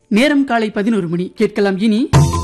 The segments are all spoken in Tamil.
நேரம் காலை பதினோரு மணி கேட்கலாம் இனி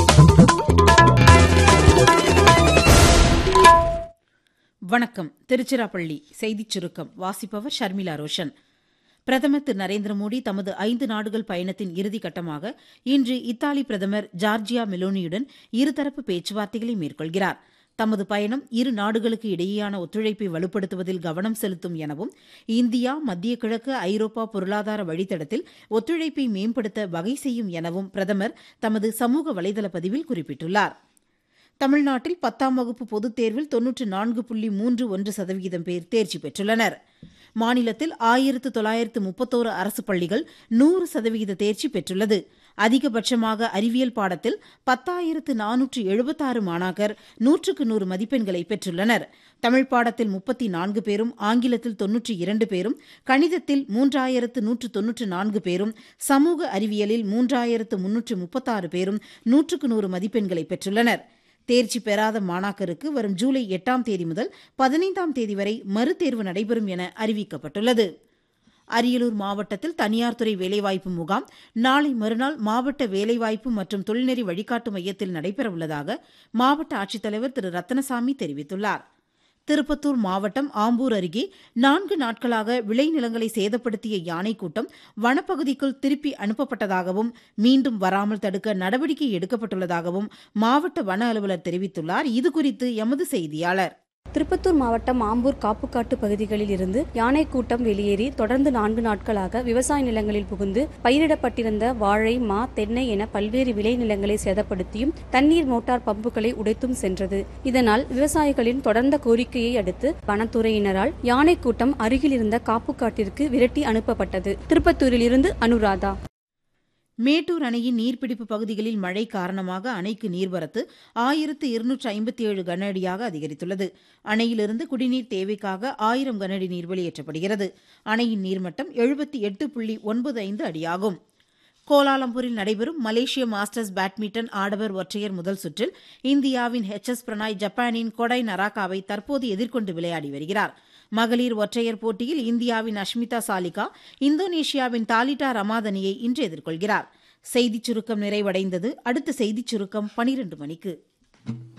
வணக்கம் திருச்சிராப்பள்ளி செய்திச் சுருக்கம் வாசிப்பவர் ஷர்மிளா ரோஷன் பிரதமர் திரு நரேந்திர மோடி தமது ஐந்து நாடுகள் பயணத்தின் இறுதி கட்டமாக இன்று இத்தாலி பிரதமர் ஜார்ஜியா மெலோனியுடன் இருதரப்பு பேச்சுவார்த்தைகளை மேற்கொள்கிறார் தமது பயணம் இரு நாடுகளுக்கு இடையேயான ஒத்துழைப்பை வலுப்படுத்துவதில் கவனம் செலுத்தும் எனவும் இந்தியா மத்திய கிழக்கு ஐரோப்பா பொருளாதார வழித்தடத்தில் ஒத்துழைப்பை மேம்படுத்த வகை செய்யும் எனவும் பிரதமர் தமது சமூக வலைதள பதிவில் குறிப்பிட்டுள்ளார் தமிழ்நாட்டில் பத்தாம் வகுப்பு பொதுத் தேர்வில் தொன்னூற்று நான்கு புள்ளி மூன்று ஒன்று சதவீதம் பேர் தேர்ச்சி பெற்றுள்ளனர் மாநிலத்தில் ஆயிரத்து தொள்ளாயிரத்து முப்பத்தோரு அரசு பள்ளிகள் நூறு சதவீத தேர்ச்சி பெற்றுள்ளது அதிகபட்சமாக அறிவியல் பாடத்தில் பத்தாயிரத்து நானூற்று எழுபத்தாறு மாணாக்கர் நூற்றுக்கு நூறு மதிப்பெண்களை பெற்றுள்ளனர் தமிழ் பாடத்தில் முப்பத்தி நான்கு பேரும் ஆங்கிலத்தில் தொன்னூற்றி இரண்டு பேரும் கணிதத்தில் மூன்றாயிரத்து நூற்று தொன்னூற்று நான்கு பேரும் சமூக அறிவியலில் மூன்றாயிரத்து முன்னூற்று முப்பத்தாறு பேரும் நூற்றுக்கு நூறு மதிப்பெண்களை பெற்றுள்ளனர் தேர்ச்சி பெறாத மாணாக்கருக்கு வரும் ஜூலை எட்டாம் தேதி முதல் பதினைந்தாம் தேதி வரை மறுதேர்வு நடைபெறும் என அறிவிக்கப்பட்டுள்ளது அரியலூர் மாவட்டத்தில் தனியார் துறை வேலைவாய்ப்பு முகாம் நாளை மறுநாள் மாவட்ட வேலைவாய்ப்பு மற்றும் தொழில்நெறி வழிகாட்டு மையத்தில் நடைபெறவுள்ளதாக மாவட்ட ஆட்சித்தலைவர் திரு ரத்தனசாமி தெரிவித்துள்ளார் திருப்பத்தூர் மாவட்டம் ஆம்பூர் அருகே நான்கு நாட்களாக விளைநிலங்களை சேதப்படுத்திய யானை கூட்டம் வனப்பகுதிக்குள் திருப்பி அனுப்பப்பட்டதாகவும் மீண்டும் வராமல் தடுக்க நடவடிக்கை எடுக்கப்பட்டுள்ளதாகவும் மாவட்ட வன அலுவலர் தெரிவித்துள்ளார் இதுகுறித்து எமது செய்தியாளர் திருப்பத்தூர் மாவட்டம் ஆம்பூர் காப்புக்காட்டு பகுதிகளில் இருந்து யானை கூட்டம் வெளியேறி தொடர்ந்து நான்கு நாட்களாக விவசாய நிலங்களில் புகுந்து பயிரிடப்பட்டிருந்த வாழை மா தென்னை என பல்வேறு விளைநிலங்களை சேதப்படுத்தியும் தண்ணீர் மோட்டார் பம்புகளை உடைத்தும் சென்றது இதனால் விவசாயிகளின் தொடர்ந்த கோரிக்கையை அடுத்து வனத்துறையினரால் யானை கூட்டம் அருகில் இருந்த காப்புக்காட்டிற்கு விரட்டி அனுப்பப்பட்டது திருப்பத்தூரில் இருந்து அனுராதா மேட்டூர் அணையின் நீர்பிடிப்பு பகுதிகளில் மழை காரணமாக அணைக்கு நீர்வரத்து ஆயிரத்து இருநூற்று ஐம்பத்தி ஏழு கன அடியாக அதிகரித்துள்ளது அணையிலிருந்து குடிநீர் தேவைக்காக ஆயிரம் கன அடி நீர் வெளியேற்றப்படுகிறது அணையின் நீர்மட்டம் எழுபத்தி எட்டு புள்ளி ஒன்பது ஐந்து அடியாகும் கோலாலம்பூரில் நடைபெறும் மலேசிய மாஸ்டர்ஸ் பேட்மிண்டன் ஆடவர் ஒற்றையர் முதல் சுற்றில் இந்தியாவின் ஹெச் எஸ் பிரணாய் ஜப்பானின் கொடை நராகாவை தற்போது எதிர்கொண்டு விளையாடி வருகிறார் மகளிர் ஒற்றையர் போட்டியில் இந்தியாவின் அஷ்மிதா சாலிகா இந்தோனேஷியாவின் தாலிட்டா ரமாதனியை இன்று எதிர்கொள்கிறார் செய்திச் சுருக்கம் நிறைவடைந்தது அடுத்த செய்திச் சுருக்கம் பனிரண்டு மணிக்கு